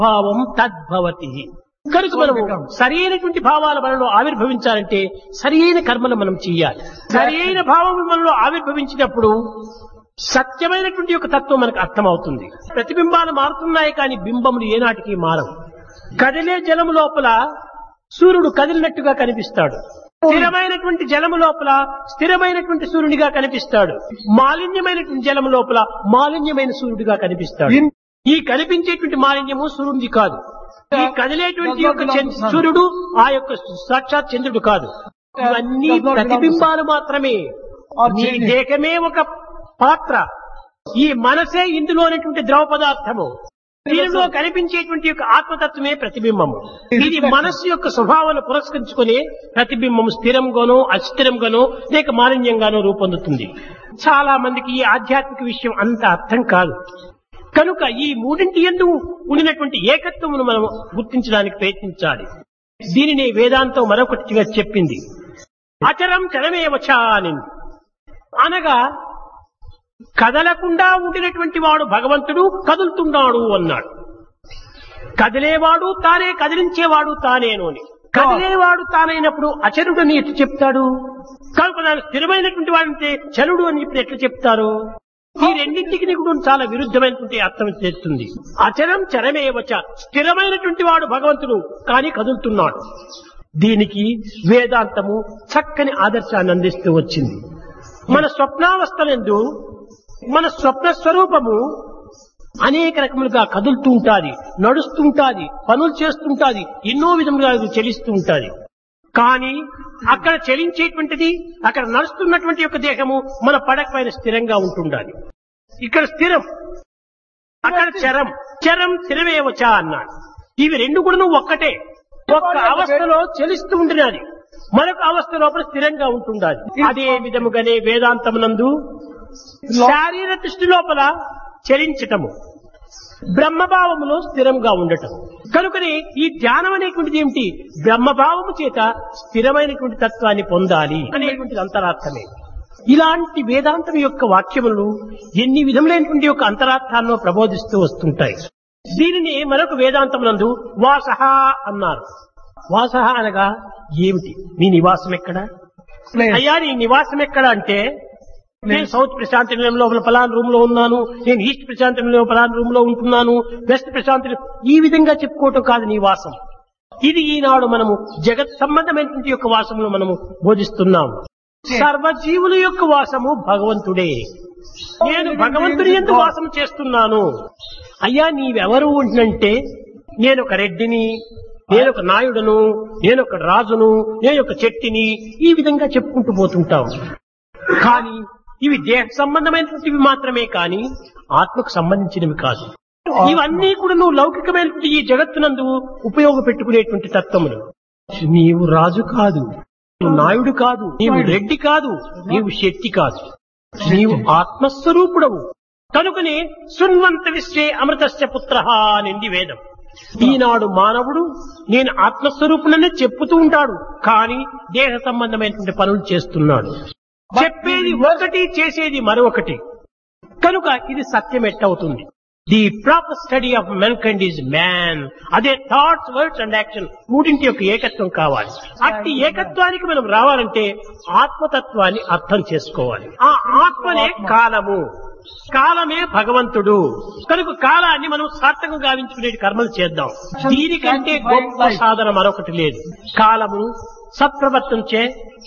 భావం తద్భవతి కనుక మనము సరైనటువంటి భావాల మనలో ఆవిర్భవించాలంటే సరైన కర్మలు మనం చేయాలి సరైన భావం మనలో ఆవిర్భవించినప్పుడు సత్యమైనటువంటి యొక్క తత్వం మనకు అర్థమవుతుంది ప్రతిబింబాలు మారుతున్నాయి కానీ బింబములు ఏనాటికి మారవు కదిలే జలము లోపల సూర్యుడు కదిలినట్టుగా కనిపిస్తాడు స్థిరమైనటువంటి జలము లోపల స్థిరమైనటువంటి సూర్యుడిగా కనిపిస్తాడు మాలిన్యమైనటువంటి జలము లోపల మాలిన్యమైన సూర్యుడిగా కనిపిస్తాడు ఈ కనిపించేటువంటి మాలిన్యము సూర్యుడిది కాదు ఈ కదిలేటువంటి యొక్క చంద్ర- సూర్యుడు ఆ యొక్క సాక్షాత్ చంద్రుడు కాదు ఇవన్నీ ప్రతిబింబాలు మాత్రమే నీ దేహమే ఒక పాత్ర ఈ మనసే ఇందులోనటువంటి ద్రవ పదార్థము దీనిలో కనిపించేటువంటి యొక్క ఆత్మతత్వమే ప్రతిబింబము ఇది మనస్సు యొక్క స్వభావాన్ని పురస్కరించుకుని ప్రతిబింబం స్థిరంగానో అస్థిరంగానో లేక మాలిన్యంగానో రూపొందుతుంది చాలా మందికి ఈ ఆధ్యాత్మిక విషయం అంత అర్థం కాదు కనుక ఈ మూడింటి ఎందు ఉండినటువంటి ఏకత్వమును మనం గుర్తించడానికి ప్రయత్నించాలి దీనిని వేదాంతం మరొకటిగా చెప్పింది అచరం చరమే వచానింది అనగా కదలకుండా ఉండినటువంటి వాడు భగవంతుడు కదులుతున్నాడు అన్నాడు కదిలేవాడు తానే కదిలించేవాడు తానేను అని కదిలేవాడు తానైనప్పుడు అచరుడు అని ఎట్లు చెప్తాడు కనుక దాని స్థిరమైనటువంటి వాడంటే చరుడు అని ఇప్పుడు ఎట్లా చెప్తారు ఈ రెండింటికి కూడా చాలా విరుద్ధమైనటువంటి అర్థం చేస్తుంది అచరం చరమే వచ స్థిరమైనటువంటి వాడు భగవంతుడు కానీ కదులుతున్నాడు దీనికి వేదాంతము చక్కని ఆదర్శాన్ని అందిస్తూ వచ్చింది మన స్వప్నావస్థలందు మన స్వప్న స్వరూపము అనేక రకములుగా కదులుతూ ఉంటాది నడుస్తుంటాది పనులు చేస్తుంటాది ఎన్నో విధములుగా అది చెలిస్తూ ఉంటాది కానీ అక్కడ చలించేటువంటిది అక్కడ నడుస్తున్నటువంటి యొక్క దేహము మన పడక పైన స్థిరంగా ఉంటుండాలి ఇక్కడ స్థిరం అక్కడ చరం చరం స్థిరమేవచా అన్నాడు ఇవి రెండు కూడా ఒక్కటే ఒక్క అవస్థలో చలిస్తూ ఉంటున్నది మరొక అవస్థ లోపల స్థిరంగా ఉంటుండాలి అదే విధముగానే వేదాంతమునందు శారీర దృష్టి లోపల చలించటము బ్రహ్మభావములో స్థిరంగా ఉండటం కనుకనే ఈ ధ్యానం అనేటువంటిది ఏమిటి బ్రహ్మభావము చేత స్థిరమైనటువంటి తత్వాన్ని పొందాలి అనేటువంటిది అంతరార్థమే ఇలాంటి వేదాంతం యొక్క వాక్యములు ఎన్ని విధములైనటువంటి యొక్క అంతరార్థాలను ప్రబోధిస్తూ వస్తుంటాయి దీనిని మరొక వేదాంతమునందు వాసహ అన్నారు వాసహ అనగా ఏమిటి నీ నివాసం ఎక్కడ అయ్యా నీ నివాసం ఎక్కడ అంటే నేను సౌత్ ప్రశాంత నిలయంలో పలానా రూమ్ లో ఉన్నాను నేను ఈస్ట్ ప్రశాంత నిలయంలో పలానా రూమ్ లో ఉంటున్నాను వెస్ట్ ప్రశాంత నిలయం- ఈ విధంగా చెప్పుకోవటం కాదు నీ వాసం ఇది ఈనాడు మనము జగత్ సంబంధమైనటువంటి యొక్క వాసమును మనము బోధిస్తున్నాము సర్వజీవుల యొక్క వాసము భగవంతుడే నేను భగవంతుని ఎందుకు వాసము చేస్తున్నాను అయ్యా నీవెవరు ఉంటున్నంటే నేను ఒక రెడ్డిని నేను ఒక నాయుడును నేను ఒక రాజును నేను ఒక చెట్టిని ఈ విధంగా చెప్పుకుంటూ పోతుంటావు కానీ ఇవి దేహ సంబంధమైనటువంటివి మాత్రమే కానీ ఆత్మకు సంబంధించినవి కాదు ఇవన్నీ కూడా నువ్వు లౌకికమైనటువంటి ఈ జగత్తునందు ఉపయోగపెట్టుకునేటువంటి తత్వములు నీవు రాజు కాదు నీవు నాయుడు కాదు నీవు రెడ్డి కాదు నీవు శక్తి కాదు నీవు ఆత్మస్వరూపుడవు కనుకనే శృణ్వంత విశ్వే అమృతస్య పుత్ర నింది వేదం ఈనాడు మానవుడు నేను ఆత్మస్వరూపుననే చెప్పుతూ ఉంటాడు కానీ దేహ సంబంధమైనటువంటి పనులు చేస్తున్నాడు చెప్పేది ఒకటి చేసేది మరొకటి కనుక ఇది సత్యం ఎట్టవుతుంది the proper study of mankind is man అదే థాట్స్ వర్డ్స్ అండ్ యాక్షన్ మూడింటి యొక్క ఏకత్వం కావాలి అట్టి ఏకత్వానికి మనం రావాలంటే ఆత్మతత్వాన్ని అర్థం చేసుకోవాలి ఆ ఆత్మనే కాలము కాలమే భగవంతుడు కనుక కాలాన్ని మనం సార్థకం గావించుకునే కర్మలు చేద్దాం దీనికంటే గొప్ప సాధన మరొకటి లేదు కాలమును సత్ప్రవర్తన చే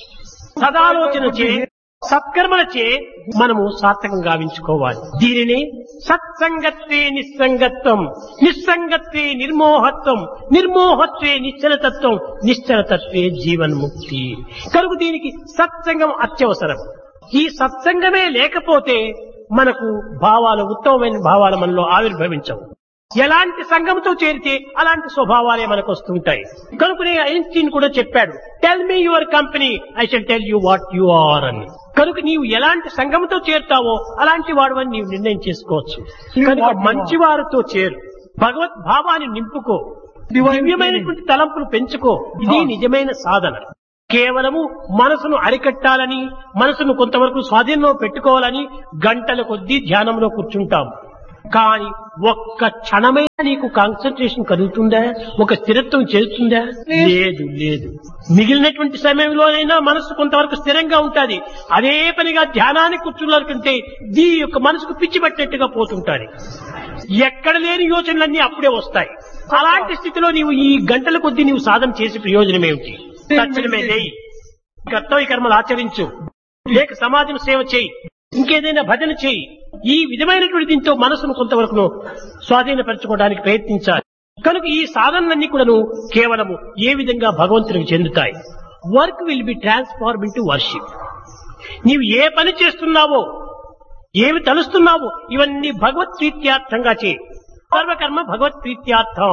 సదాలోచన చే సత్కర్మల చే మనము సార్థకం గావించుకోవాలి దీనిని సత్సంగత్వే నిస్సంగత్వం నిస్సంగత్వే నిర్మోహత్వం నిర్మోహత్వే నిశ్చలతత్వం నిశ్చలతత్వే జీవన్ముక్తి కనుక దీనికి సత్సంగం అత్యవసరం ఈ సత్సంగమే లేకపోతే మనకు భావాలు ఉత్తమమైన భావాలు మనలో ఆవిర్భవించవు ఎలాంటి సంఘంతో చేరితే అలాంటి స్వభావాలే మనకు వస్తుంటాయి కనుకనే ఐన్స్టీన్ కూడా చెప్పాడు tell me your company I shall tell you what you are అని కనుక నీవు ఎలాంటి సంఘంతో చేరుతావో అలాంటి వాడు అని నీవు నిర్ణయం చేసుకోవచ్చు కనుక మంచి వారితో చేరు భగవత్ భావాన్ని నింపుకో దివ్యమైనటువంటి తలంపులు పెంచుకో ఇది నిజమైన సాధన కేవలము మనసును అరికట్టాలని మనసును కొంతవరకు స్వాధీనంలో పెట్టుకోవాలని గంటల కొద్దీ ధ్యానంలో కూర్చుంటాం కానీ ఒక్క క్షణమైనా నీకు కాన్సన్ట్రేషన్ కలుగుతుందా ఒక స్థిరత్వం చేస్తుందా లేదు లేదు మిగిలినటువంటి సమయంలోనైనా మనసు కొంతవరకు స్థిరంగా ఉంటుంది అదే పనిగా ధ్యానానికి కూర్చున్నారంటే దీ యొక్క మనసుకు పిచ్చి పట్టినట్టుగా పోతుంటాది ఎక్కడ లేని యోచనలన్నీ అప్పుడే వస్తాయి అలాంటి స్థితిలో నీవు ఈ గంటల కొద్దీ నీవు సాధన చేసి ప్రయోజనం ఏమిటి తక్షణమే లేయి కర్తవ్య కర్మలు ఆచరించు లేక సమాజం సేవ చేయి ఇంకేదైనా భజన చేయి ఈ విధమైనటువంటి దీంతో మనసును కొంతవరకు స్వాధీనపరచుకోవడానికి ప్రయత్నించాలి కనుక ఈ సాధనలన్నీ కూడాను కేవలము ఏ విధంగా భగవంతునికి చెందుతాయి work will be transform into worship నీవు ఏ పని చేస్తున్నావో ఏమి తలుస్తున్నావో ఇవన్నీ భగవత్ ప్రీత్యార్థంగా చేయి సర్వకర్మ భగవత్ ప్రీత్యార్థం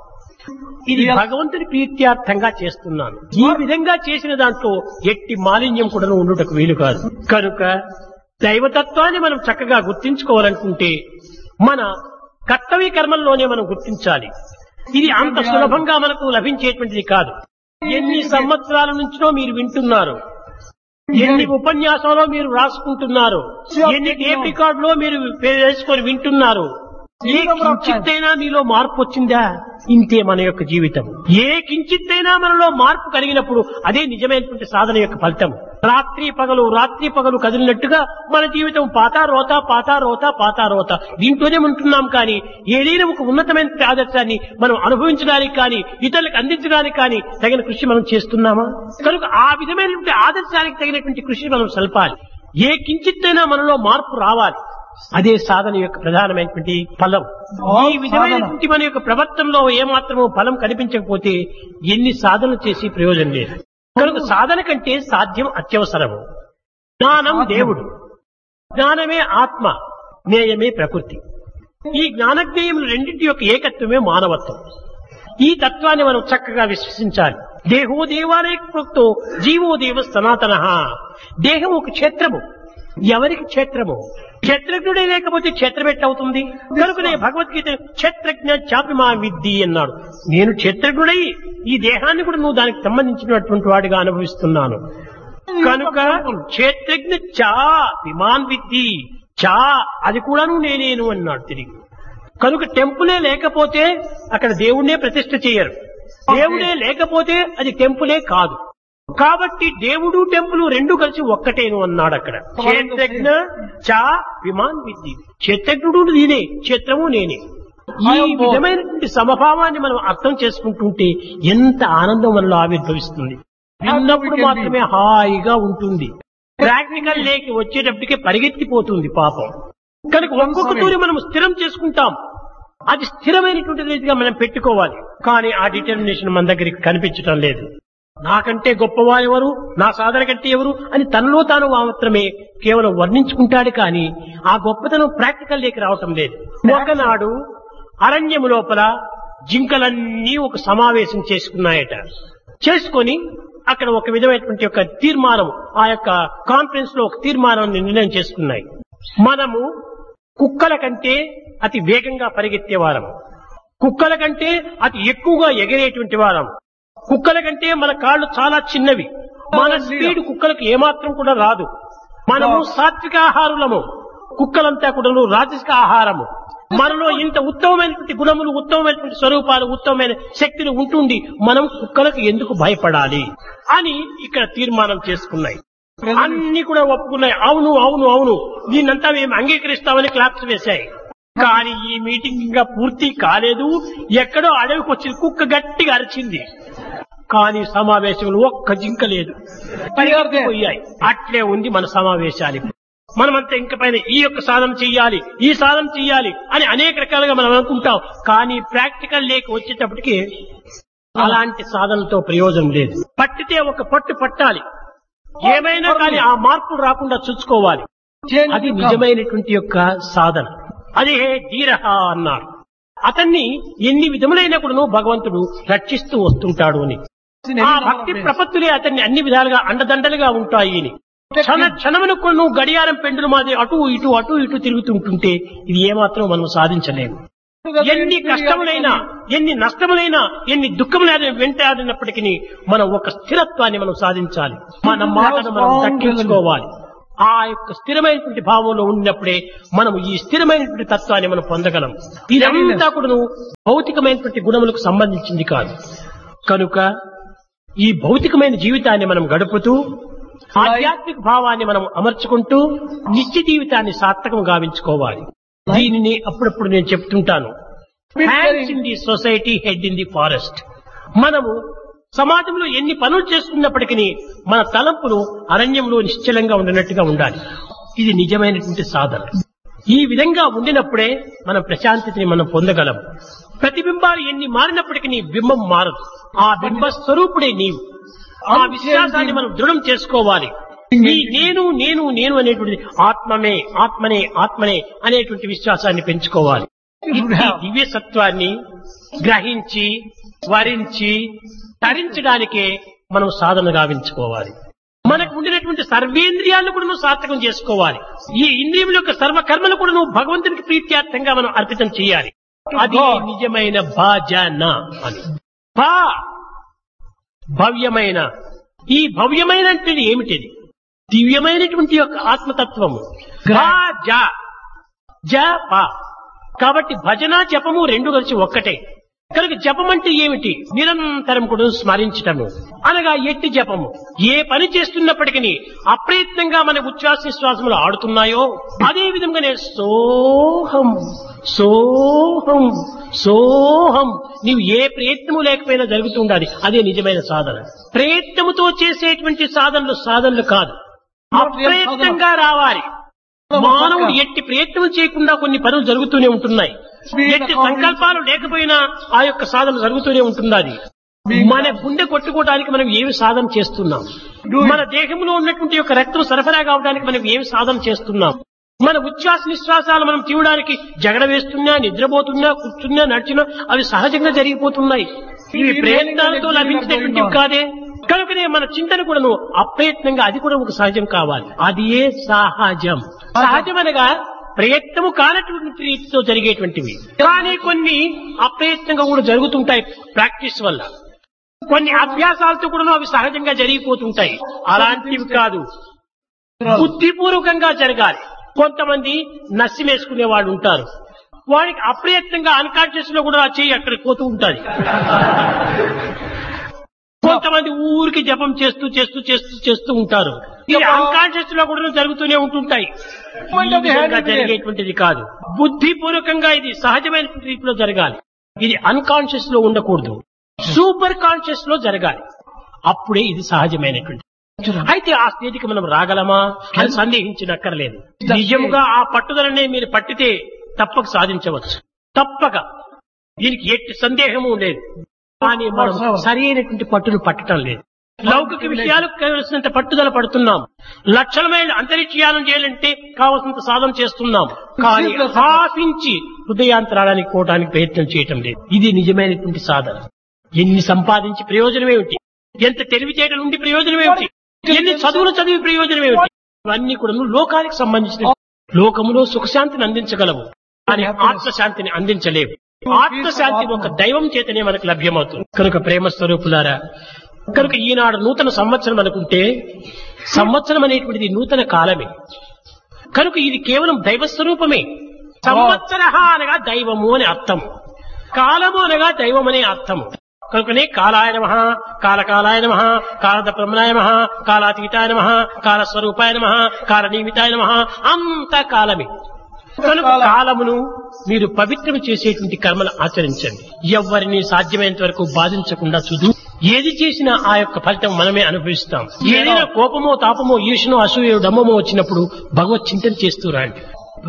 ఇది భగవంతుని ప్రీత్యార్థంగా చేస్తున్నాను ఈ విధంగా చేసిన దాంట్లో ఎట్టి మాలిన్యం కూడా ఉండుటకు వీలు కాదు కనుక దైవతత్వాన్ని మనం చక్కగా గుర్తించుకోవాలనుకుంటే మన కర్తవ్య కర్మల్లోనే మనం గుర్తించాలి ఇది అంత సులభంగా మనకు లభించేటువంటిది కాదు ఎన్ని సంవత్సరాల నుంచినో మీరు వింటున్నారు ఎన్ని ఉపన్యాసంలో మీరు రాసుకుంటున్నారు ఎన్ని టేప్ రికార్డులో మీరు వేసుకొని వింటున్నారు ఏ కించిత్తైనా మీలో మార్పు వచ్చిందా ఇంతే మన యొక్క జీవితం ఏ కించిత్తైనా మనలో మార్పు కలిగినప్పుడు అదే నిజమైనటువంటి సాధన యొక్క ఫలితం రాత్రి పగలు రాత్రి పగలు కదిలినట్టుగా మన జీవితం పాతా రోత పాతా రోత పాతా రోత దీంట్లోనే ఉంటున్నాం కానీ ఏదైనా ఒక ఉన్నతమైన ఆదర్శాన్ని మనం అనుభవించడానికి కానీ ఇతరులకు అందించడానికి కానీ తగిన కృషి మనం చేస్తున్నామా కనుక ఆ విధమైనటువంటి ఆదర్శానికి తగినటువంటి కృషి మనం సల్పాలి ఏ కించిత్తైనా మనలో మార్పు రావాలి అదే సాధన యొక్క ప్రధానమైనటువంటి ఫలం ఈ విధమైనటువంటి మన యొక్క ప్రవర్తనలో ఏమాత్రమో ఫలం కనిపించకపోతే ఎన్ని సాధనలు చేసి ప్రయోజనం లేదు కనుక సాధన కంటే సాధ్యం అత్యవసరము జ్ఞానం దేవుడు జ్ఞానమే ఆత్మ జ్ఞేయమే ప్రకృతి ఈ జ్ఞానజ్ఞేయములు రెండింటి యొక్క ఏకత్వమే మానవత్వం ఈ తత్వాన్ని మనం చక్కగా విశ్వసించాలి దేహో దేవాలయ ప్రోక్తో జీవో దేవ సనాతన దేహం ఒక క్షేత్రము ఎవరికి క్షేత్రము క్షేత్రజ్ఞుడే లేకపోతే క్షేత్రం ఎట్టవుతుంది కనుకనే భగవద్గీత క్షేత్రజ్ఞ చాపిమా విద్ది అన్నాడు నేను క్షేత్రజ్ఞుడై ఈ దేహాన్ని కూడా నువ్వు దానికి సంబంధించినటువంటి వాడిగా అనుభవిస్తున్నాను కనుక క్షేత్రజ్ఞ చా విమాన్ విద్ది చా అది కూడాను నేనేను అన్నాడు తిరిగి కనుక టెంపులే లేకపోతే అక్కడ దేవుణ్ణే ప్రతిష్ఠ చేయరు దేవుడే లేకపోతే అది టెంపులే కాదు కాబట్టి దేవుడు టెంపుల్ రెండు కలిసి ఒక్కటేను అన్నాడు అక్కడ క్షేత్రజ్ఞ చా విమాన్ విద్ది క్షేత్రజ్ఞుడు నేనే క్షేత్రము నేనే ఈ విధమైనటువంటి సమభావాన్ని మనం అర్థం చేసుకుంటుంటే ఎంత ఆనందం మనలో ఆవిర్భవిస్తుంది విన్నప్పుడు మాత్రమే హాయిగా ఉంటుంది ప్రాక్టికల్ లేకి వచ్చేటప్పటికే పరిగెత్తిపోతుంది పాపం కనుక ఒక్కొక్క తూరి మనం స్థిరం చేసుకుంటాం అది స్థిరమైనటువంటి రీతిగా మనం పెట్టుకోవాలి కానీ ఆ డిటర్మినేషన్ మన దగ్గరికి కనిపించటం లేదు నాకంటే గొప్పవారు ఎవరు నా సాధన కంటే ఎవరు అని తనలో తాను మాత్రమే కేవలం వర్ణించుకుంటాడు కానీ ఆ గొప్పతనం ప్రాక్టికల్ లేక రావటం లేదు ఒకనాడు అరణ్యము లోపల జింకలన్నీ ఒక సమావేశం చేసుకున్నాయట చేసుకొని అక్కడ ఒక విధమైనటువంటి ఒక తీర్మానం ఆ యొక్క కాన్ఫరెన్స్ లో ఒక తీర్మానాన్ని నిర్ణయం చేసుకున్నాయి మనము కుక్కల కంటే అతి వేగంగా పరిగెత్తే వారం కుక్కల కంటే అతి ఎక్కువగా ఎగిరేటువంటి వారం కుక్కల కంటే మన కాళ్ళు చాలా చిన్నవి మన స్పీడ్ కుక్కలకు ఏమాత్రం కూడా రాదు మనము సాత్విక ఆహారులము కుక్కలంతా కూడా రాజసిక ఆహారము మనలో ఇంత ఉత్తమమైనటువంటి గుణములు ఉత్తమమైనటువంటి స్వరూపాలు ఉత్తమమైన శక్తులు ఉంటుండి మనం కుక్కలకు ఎందుకు భయపడాలి అని ఇక్కడ తీర్మానం చేసుకున్నాయి అన్ని కూడా ఒప్పుకున్నాయి అవును అవును అవును దీన్నంతా మేము అంగీకరిస్తామని క్లాప్స్ వేశాయి కానీ ఈ మీటింగ్ ఇంకా పూర్తి కాలేదు ఎక్కడో అడవికి వచ్చింది కుక్క గట్టిగా అరిచింది కానీ సమావేశంలో ఒక్క జింక లేదు పోయాయి అట్లే ఉంది మన సమావేశాలు మనమంతా ఇంక పైన ఈ యొక్క సాధన చెయ్యాలి ఈ సాధన చెయ్యాలి అని అనేక రకాలుగా మనం అనుకుంటాం కానీ ప్రాక్టికల్ లేక వచ్చేటప్పటికి అలాంటి సాధనతో ప్రయోజనం లేదు పట్టితే ఒక పట్టు పట్టాలి ఏమైనా కానీ ఆ మార్పులు రాకుండా చూసుకోవాలి అది నిజమైనటువంటి యొక్క సాధన అదే ధీరహ అన్నారు అతన్ని ఎన్ని విధములైన కూడా భగవంతుడు రక్షిస్తూ వస్తుంటాడు అని ఆ భక్తి ప్రపత్తులే అతన్ని అన్ని విధాలుగా అండదండలుగా ఉంటాయి అని క్షణ క్షణమునకు నువ్వు గడియారం పెండులు మాది అటు ఇటు అటు ఇటు తిరుగుతుంటుంటే ఇది ఏమాత్రం మనం సాధించలేము ఎన్ని కష్టములైనా ఎన్ని నష్టములైనా ఎన్ని దుఃఖములైనా వెంటాడినప్పటికీ మనం ఒక స్థిరత్వాన్ని మనం సాధించాలి మన మాటను మనం దక్కించుకోవాలి ఆ యొక్క స్థిరమైనటువంటి భావంలో ఉన్నప్పుడే మనం ఈ స్థిరమైనటువంటి తత్వాన్ని మనం పొందగలం ఇదంతా కూడా భౌతికమైనటువంటి గుణములకు సంబంధించింది కాదు కనుక ఈ భౌతికమైన జీవితాన్ని మనం గడుపుతూ ఆధ్యాత్మిక భావాన్ని మనం అమర్చుకుంటూ నిత్య జీవితాన్ని సార్థకం గావించుకోవాలి దీనిని అప్పుడప్పుడు నేను చెప్తుంటాను hands in the society head in the forest మనము సమాజంలో ఎన్ని పనులు చేసుకున్నప్పటికీ మన తలంపులు అరణ్యంలో నిశ్చలంగా ఉండినట్టుగా ఉండాలి ఇది నిజమైనటువంటి సాధన ఈ విధంగా ఉండినప్పుడే మనం ప్రశాంతతని మనం పొందగలం ప్రతిబింబాలు ఎన్ని మారినప్పటికీ బింబం మారదు ఆ బింబ స్వరూపుడే నీవు ఆ విశ్వాసాన్ని మనం దృఢం చేసుకోవాలి ఈ నేను నేను నేను అనేటువంటి ఆత్మమే ఆత్మనే ఆత్మనే అనేటువంటి విశ్వాసాన్ని పెంచుకోవాలి ఇట్టి దివ్య సత్వాన్ని గ్రహించి వరించి తరించడానికే మనం సాధన గావించుకోవాలి మనకు ఉండినటువంటి సర్వేంద్రియాలను కూడా నువ్వు సార్థకం చేసుకోవాలి ఈ ఇంద్రియముల యొక్క సర్వకర్మలు కూడా నువ్వు భగవంతునికి ప్రీత్యార్థంగా మనం అర్పితం చేయాలి అది నిజమైన భాజన అని భా భవ్యమైన ఈ భవ్యమైన అంటే ఏమిటిది దివ్యమైనటువంటి యొక్క ఆత్మతత్వము భా జ జ ప కాబట్టి భజన జపము రెండు కలిసి ఒక్కటే కనుక జపం అంటే ఏమిటి నిరంతరం కూడా స్మరించటము అనగా ఎట్టి జపము ఏ పని చేస్తున్నప్పటికీ అప్రయత్నంగా మన ఉచ్ఛ్వాస నిశ్వాసములు ఆడుతున్నాయో అదే విధంగానే సోహం సోహం సోహం నీవు ఏ ప్రయత్నము లేకపోయినా జరుగుతూ ఉండాలి అదే నిజమైన సాధన ప్రయత్నముతో చేసేటువంటి సాధనలు సాధనలు కాదు అప్రయత్నంగా రావాలి మానవుడు ఎట్టి ప్రయత్నం చేయకుండా కొన్ని పనులు జరుగుతూనే ఉంటున్నాయి ఎట్టి సంకల్పాలు లేకపోయినా ఆ యొక్క సాధన జరుగుతూనే ఉంటున్నది మన గుండె కొట్టుకోవడానికి మనం ఏమి సాధన చేస్తున్నాం మన దేహంలో ఉన్నటువంటి యొక్క రక్తం సరఫరా కావడానికి మనం ఏమి సాధన చేస్తున్నాం మన ఉచ్ఛ్వాస నిశ్వాసాలు మనం తీయడానికి జగడ వేస్తున్నా నిద్రపోతున్నా కూర్చున్నా నడిచినా అవి సహజంగా జరిగిపోతున్నాయి ఇవి ప్రయత్నాలతో లభించినటువంటివి కాదే కనుకనే మన చింతన కూడాను అప్రయత్నంగా అది కూడా ఒక సహజం కావాలి అది ఏ సహజం సహజం అనగా ప్రయత్నము కానటువంటి రీతితో జరిగేటువంటివి కానీ కొన్ని అప్రయత్నంగా కూడా జరుగుతుంటాయి ప్రాక్టీస్ వల్ల కొన్ని అభ్యాసాలతో కూడా అవి సహజంగా జరిగిపోతుంటాయి అలాంటివి కాదు బుద్ధిపూర్వకంగా జరగాలి కొంతమంది నస్సి వేసుకునే వాళ్ళు ఉంటారు వాడికి అప్రయత్నంగా అన్కాన్షియస్ లో కూడా ఆ చెయ్యి అక్కడికి పోతూ ఉంటుంది కొంతమంది ఊరికి జపం చేస్తూ చేస్తూ చేస్తూ చేస్తూ ఉంటారు ఇది అన్కాన్షియస్ లో కూడా జరుగుతూనే ఉంటుంటాయి ఈ విధంగా జరిగేటువంటిది కాదు బుద్ధిపూర్వకంగా ఇది సహజమైన రీతిలో జరగాలి ఇది అన్కాన్షియస్ లో ఉండకూడదు సూపర్ కాన్షియస్ లో జరగాలి అప్పుడే ఇది సహజమైనటువంటి అయితే ఆ స్థితికి మనం రాగలమా అని సందేహించనక్కర్లేదు నిజంగా ఆ పట్టుదలనే మీరు పట్టితే తప్పక సాధించవచ్చు తప్పక దీనికి ఎట్టి సందేహము లేదు కానీ మనం సరైనటువంటి పట్టును పట్టడం లేదు లౌకిక విషయాలకు కావలసినంత పట్టుదల పడుతున్నాం లక్షల మైళ్ళ అంతరిక్షయానం చేయాలంటే కావలసినంత సాధన చేస్తున్నాం కానీ హాఫించి హృదయాంతరాడానికి పోవడానికి ప్రయత్నం చేయటం లేదు ఇది నిజమైనటువంటి సాధన ఎన్ని సంపాదించి ప్రయోజనం ఏమిటి ఎంత తెలివితేటలు ఉండి ప్రయోజనం ఏమిటి ఎన్ని చదువులు చదివి ప్రయోజనం ఏమిటి ఇవన్నీ కూడా లోకానికి సంబంధించిన లోకములో సుఖశాంతిని అందించగలవు కానీ ఆత్మశాంతిని అందించలేవు ఆత్మశాంతి ఒక దైవం చేతనే మనకు లభ్యమవుతుంది కనుక ప్రేమ స్వరూపులారా కనుక ఈనాడు నూతన సంవత్సరం అనుకుంటే సంవత్సరం అనేటువంటిది నూతన కాలమే కనుక ఇది కేవలం దైవ స్వరూపమే సంవత్సర అనగా దైవము అని అర్థం కాలము అనగా దైవం అనే అర్థము కనుకనే కాలాయ నమ కాలకాలాయ నమ కాలద బ్రహ్మణాయ నమ కాలాతీతాయ నమ కాలస్వరూపాయ నమ కాలనియమితాయ నమ అంత కాలమే కనుక కాలమును మీరు పవిత్రం చేసేటువంటి కర్మలు ఆచరించండి ఎవరిని సాధ్యమైనంత వరకు బాధించకుండా చూదు ఏది చేసినా ఆ యొక్క ఫలితం మనమే అనుభవిస్తాం ఏదైనా కోపమో తాపమో ఈర్షనో అసూయో డమ్మమో వచ్చినప్పుడు భగవత్ చింతన చేస్తూ రండి